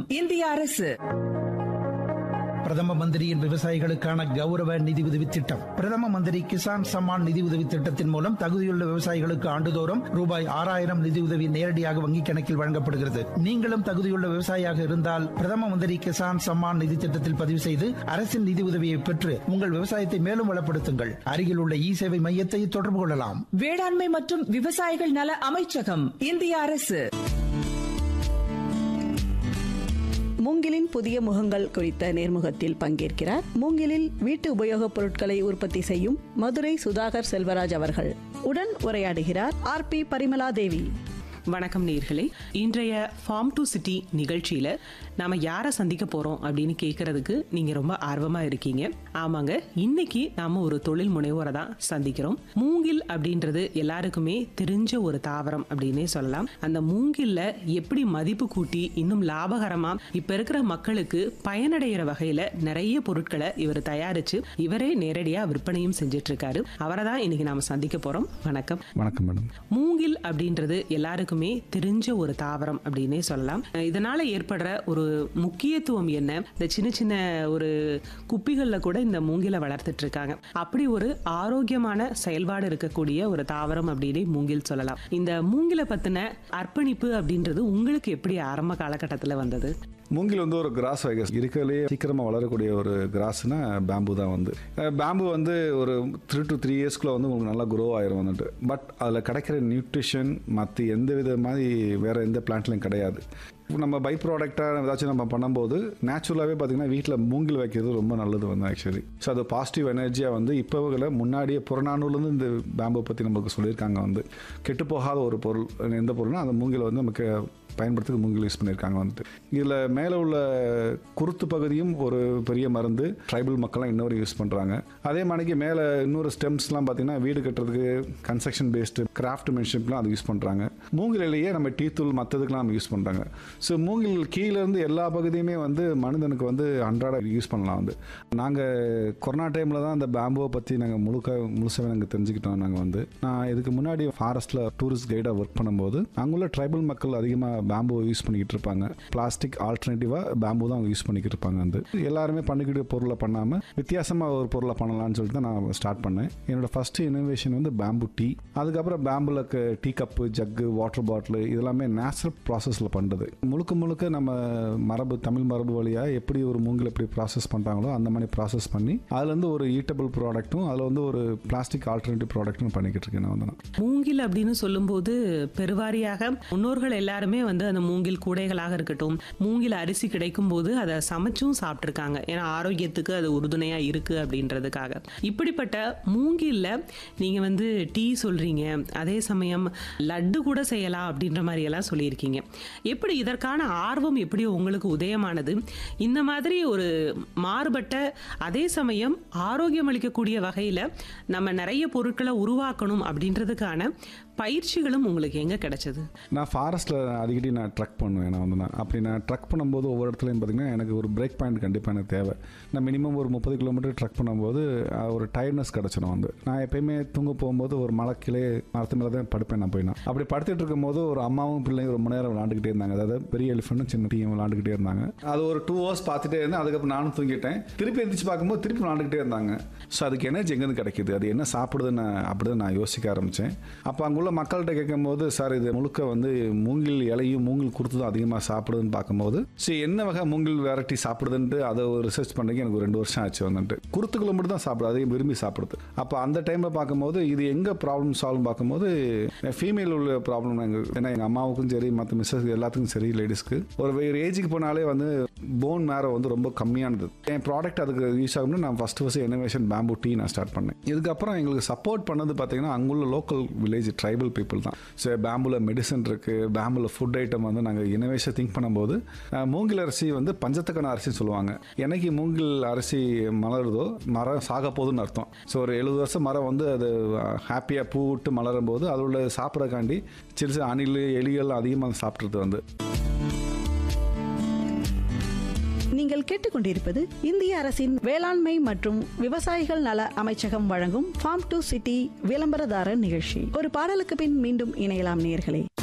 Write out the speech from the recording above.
இந்திய அரசு பிரதம மந்திரியின் விவசாயிகளுக்கான கௌரவ நிதி உதவி திட்டம் பிரதம மந்திரி கிசான் சம்மான் நிதி உதவி திட்டத்தின் மூலம் தகுதியுள்ள விவசாயிகளுக்கு ஆண்டுதோறும் ரூபாய் ஆறாயிரம் நிதி உதவி நேரடியாக வங்கிக் கணக்கில் வழங்கப்படுகிறது நீங்களும் தகுதியுள்ள விவசாயியாக இருந்தால் பிரதம மந்திரி கிசான் சம்மான் நிதி திட்டத்தில் பதிவு செய்து அரசின் நிதி உதவியை பெற்று உங்கள் விவசாயத்தை மேலும் வளப்படுத்துங்கள் அருகில் உள்ள இ சேவை மையத்தை தொடர்பு கொள்ளலாம் வேளாண்மை மற்றும் விவசாயிகள் நல அமைச்சகம் இந்திய அரசு மூங்கிலின் புதிய முகங்கள் குறித்த நேர்முகத்தில் பங்கேற்கிறார் மூங்கிலில் வீட்டு உபயோகப் பொருட்களை உற்பத்தி செய்யும் மதுரை சுதாகர் செல்வராஜ் அவர்கள் உடன் உரையாடுகிறார் ஆர் பி பரிமலா தேவி வணக்கம் நேர்களே இன்றைய ஃபார்ம் டு சிட்டி நிகழ்ச்சியில நாம யாரை சந்திக்க போறோம் அப்படின்னு கேட்கறதுக்கு நீங்க ரொம்ப ஆர்வமா இருக்கீங்க ஆமாங்க இன்னைக்கு நாம ஒரு தொழில் முனைவோரை தான் சந்திக்கிறோம் மூங்கில் அப்படின்றது எல்லாருக்குமே தெரிஞ்ச ஒரு தாவரம் அப்படின்னே சொல்லலாம் அந்த மூங்கில்ல எப்படி மதிப்பு கூட்டி இன்னும் லாபகரமா இப்ப இருக்கிற மக்களுக்கு பயனடைகிற வகையில நிறைய பொருட்களை இவர் தயாரிச்சு இவரே நேரடியா விற்பனையும் செஞ்சுட்டு இருக்காரு அவரை தான் இன்னைக்கு நாம சந்திக்க போறோம் வணக்கம் வணக்கம் மேடம் மூங்கில் அப்படின்றது எல்லாருக்குமே தெரிஞ்ச ஒரு தாவரம் அப்படின்னே சொல்லலாம் அஹ் இதனால ஏற்படுற ஒரு முக்கியத்துவம் என்ன இந்த சின்ன சின்ன ஒரு குப்பிகள்ல கூட இந்த மூங்கிலை வளர்த்துட்டு இருக்காங்க அப்படி ஒரு ஆரோக்கியமான செயல்பாடு இருக்கக்கூடிய ஒரு தாவரம் அப்படின்னு மூங்கில் சொல்லலாம் இந்த மூங்கிலை பத்தின அர்ப்பணிப்பு அப்படின்றது உங்களுக்கு எப்படி ஆரம்ப காலகட்டத்துல வந்தது மூங்கில் வந்து ஒரு கிராஸ் வைகஸ் இருக்கிறதுலே சீக்கிரமாக வளரக்கூடிய ஒரு கிராஸ்னா பேம்பு தான் வந்து பேம்பு வந்து ஒரு த்ரீ டு த்ரீ இயர்ஸ்க்குள்ள வந்து உங்களுக்கு நல்லா க்ரோ ஆயிரும் வந்துட்டு பட் அதில் கிடைக்கிற நியூட்ரிஷன் மற்ற எந்த வித மாதிரி வேறு எந்த பிளான்ட்லையும் கிடையாது இப்போ நம்ம பை ப்ராடக்டாக ஏதாச்சும் நம்ம பண்ணும்போது நேச்சுரலாகவே பார்த்தீங்கன்னா வீட்டில் மூங்கில் வைக்கிறது ரொம்ப நல்லது வந்து ஆக்சுவலி ஸோ அது பாசிட்டிவ் எனர்ஜியாக வந்து இப்போவில் முன்னாடியே புறநானூர்லேருந்து இந்த பேம்பை பற்றி நமக்கு சொல்லியிருக்காங்க வந்து கெட்டு போகாத ஒரு பொருள் எந்த பொருள்னா அந்த மூங்கில் வந்து நமக்கு பயன்படுத்துறதுக்கு மூங்கில் யூஸ் பண்ணியிருக்காங்க வந்துட்டு இதில் மேலே உள்ள குருத்து பகுதியும் ஒரு பெரிய மருந்து ட்ரைபல் மக்கள்லாம் இன்னொரு யூஸ் பண்ணுறாங்க அதே மாதிரிக்கு மேலே இன்னொரு ஸ்டெம்ஸ்லாம் பார்த்தீங்கன்னா வீடு கட்டுறதுக்கு கன்ஸ்ட்ரக்ஷன் பேஸ்டு கிராஃப்ட் மென்ஷிப்லாம் அது யூஸ் பண்ணுறாங்க மூங்கிலேயே நம்ம டீ தூள் மற்றதுக்கெலாம் நம்ம யூஸ் பண்ணுறாங்க ஸோ மூங்கில் கீழே இருந்து எல்லா பகுதியுமே வந்து மனிதனுக்கு வந்து அன்றாட யூஸ் பண்ணலாம் வந்து நாங்கள் கொரோனா டைமில் தான் அந்த பேம்புவை பற்றி நாங்கள் முழுக்க முழுசாவே நாங்கள் தெரிஞ்சுக்கிட்டோம் நாங்கள் வந்து நான் இதுக்கு முன்னாடி ஃபாரஸ்ட்டில் டூரிஸ்ட் கைடாக ஒர்க் பண்ணும்போது அங்குள்ள ட்ரைபல் மக்கள் அதிகமாக பேம்பு யூஸ் பண்ணிக்கிட்டு இருப்பாங்க பிளாஸ்டிக் ஆல்டர்னேட்டிவாக பேம்பு தான் அவங்க யூஸ் பண்ணிக்கிட்டு இருப்பாங்க வந்து எல்லாருமே பண்ணிக்கிட்டு பொருளை பண்ணாமல் வித்தியாசமாக ஒரு பொருளை பண்ணலாம்னு சொல்லிட்டு தான் நான் ஸ்டார்ட் பண்ணேன் என்னோட ஃபர்ஸ்ட் இனோவேஷன் வந்து பேம்பு டீ அதுக்கப்புறம் பேம்புல tea cup jug water bottle இதெல்லாமே நேச்சுரல் ப்ராசஸில் பண்ணுறது முழுக்க முழுக்க நம்ம மரபு தமிழ் மரபு வழியாக எப்படி ஒரு மூங்கில் எப்படி ப்ராசஸ் பண்ணுறாங்களோ அந்த மாதிரி ப்ராசஸ் பண்ணி அதுலேருந்து ஒரு ஈட்டபிள் ப்ராடக்ட்டும் அதில் வந்து ஒரு பிளாஸ்டிக் ஆல்டர்னேட்டிவ் ப்ராடக்ட்டும் பண்ணிக்கிட்டு இருக்கேன் நான் வந்து நான். மூங்கில் அப்படின்னு சொல்லும்போது பெருவாரியாக முன்னோர்கள் எல்லாருமே வந்து அந்த மூங்கில் கூடைகளாக இருக்கட்டும் மூங்கில் அரிசி கிடைக்கும் போது அதை சமைச்சும் சாப்பிட்ருக்காங்க ஏன்னா ஆரோக்கியத்துக்கு அது உறுதுணையா இருக்கு அப்படின்றதுக்காக இப்படிப்பட்ட மூங்கில்ல நீங்க வந்து டீ சொல்றீங்க அதே சமயம் லட்டு கூட செய்யலாம் அப்படின்ற மாதிரி எல்லாம் சொல்லியிருக்கீங்க எப்படி இதற்கான ஆர்வம் எப்படி உங்களுக்கு உதயமானது இந்த மாதிரி ஒரு மாறுபட்ட அதே சமயம் ஆரோக்கியம் அளிக்கக்கூடிய வகையில நம்ம நிறைய பொருட்களை உருவாக்கணும் அப்படின்றதுக்கான பயிற்சிகளும் உங்களுக்கு எங்க கிடைச்சது நான் ஃபாரஸ்ட்டில் அடிக்கடி நான் ட்ரக் பண்ணுவேன் நான் வந்து நான் அப்படி நான் ட்ரக் பண்ணும்போது ஒவ்வொரு இடத்துலையும் பார்த்தீங்கன்னா எனக்கு ஒரு பிரேக் பாயிண்ட் கண்டிப்பாக எனக்கு தேவை நான் மினிமம் ஒரு முப்பது கிலோமீட்டர் ட்ரக் பண்ணும்போது அஹ், ஒரு டயர்ட்னஸ் கிடச்சிடும் வந்து நான் எப்பயுமே தூங்க போகும்போது ஒரு மலைக்கிலே மரத்து மேலே தான் படுப்பேன் நான் போய் நான் அப்படி படுத்துட்டு இருக்கும்போது ஒரு அம்மாவும் பிள்ளைங்க ரொம்ப நேரம் விளாண்டுக்கிட்டே இருந்தாங்க அதாவது பெரிய எலிஃபெண்ட்டும் சின்ன டீயும் விளாண்டுக்கிட்டே இருந்தாங்க அது ஒரு டூ ஹவர்ஸ் பார்த்துட்டே இருந்தேன் அதுக்கப்புறம் நானும் தூங்கிட்டேன் திருப்பி எந்திரிச்சு பார்க்கும்போது திருப்பி விளாண்டுக்கிட்டே இருந்தாங்க ஸோ அதுக்கு எனர்ஜி எங்கேருந்து கிடைக்குது அது என்ன சாப்பிடுதுன்னு அப்படி நான் யோசிக்க ஆரம்பித்தேன் அப்போ அங்குள்ள மக்கள்கிட்ட கேட்கும்போது சார் இது முழுக்க வந்து மூங்கில் இலையும் மூங்கில் குருத்து தான் அதிகமாக சாப்பிடுதுன்னு பார்க்கும்போது சரி என்ன வகை மூங்கில் வெரைட்டி சாப்பிடுதுன்ட்டு அதை ஒரு ரிசர்ச் பண்ணி எனக்கு ஒரு ரெண்டு வருஷம் ஆச்சு வந்துட்டு குருத்துக்களை மட்டும் தான் சாப்பிடுது அதையும் விரும்பி சாப்பிடுது அப்போ அந்த டைமில் பார்க்கும்போது இது எங்கே ப்ராப்ளம் சால்வ் பார்க்கும்போது ஃபீமேல் உள்ள ப்ராப்ளம் எங்கள் ஏன்னா எங்கள் அம்மாவுக்கும் சரி மற்ற மிஸ்ஸஸ் எல்லாத்துக்கும் சரி லேடிஸ்க்கு ஒரு ஒரு ஏஜுக்கு போனாலே வந்து போன் மேரோ வந்து ரொம்ப கம்மியானது என் ப்ராடக்ட் அதுக்கு யூஸ் ஆகும்னு நான் first first innovation bamboo tea நான் ஸ்டார்ட் பண்ணேன் இதுக்கப்புறம் எங்களுக்கு சப்போர்ட் பண்ணது பார்த்தீங்கன்னா அங்குள்ள லோக்கல் வில்லேஜ் ட்ரைபல் பீப்புள் தான் ஸோ பேம்புல மெடிசன் இருக்குது பேம்புல ஃபுட் ஐட்டம் வந்து நாங்கள் இனோவேஷன் திங்க் பண்ணும்போது அஹ், மூங்கில் அரிசி வந்து பஞ்சத்தக்கன அரிசின்னு சொல்லுவாங்க என்னைக்கு மூங்கில் அரிசி மலருதோ மரம் சாக போகுதுன்னு அர்த்தம் ஸோ ஒரு எழுபது வருஷம் மரம் வந்து அது ஹாப்பியாக பூ விட்டு மலரும் போது அதோட சாப்பிட்றக்காண்டி சிறு சிறு அணில் எலிகள் அதிகமாக சாப்பிட்றது வந்து நீங்கள் கேட்டுக்கொண்டிருப்பது இந்திய அரசின் வேளாண்மை மற்றும் விவசாயிகள் நல அமைச்சகம் வழங்கும் ஃபார்ம் டு சிட்டி விளம்பரதாரர் நிகழ்ச்சி ஒரு பாடலுக்கு பின் மீண்டும் இணையலாம் நேர்களே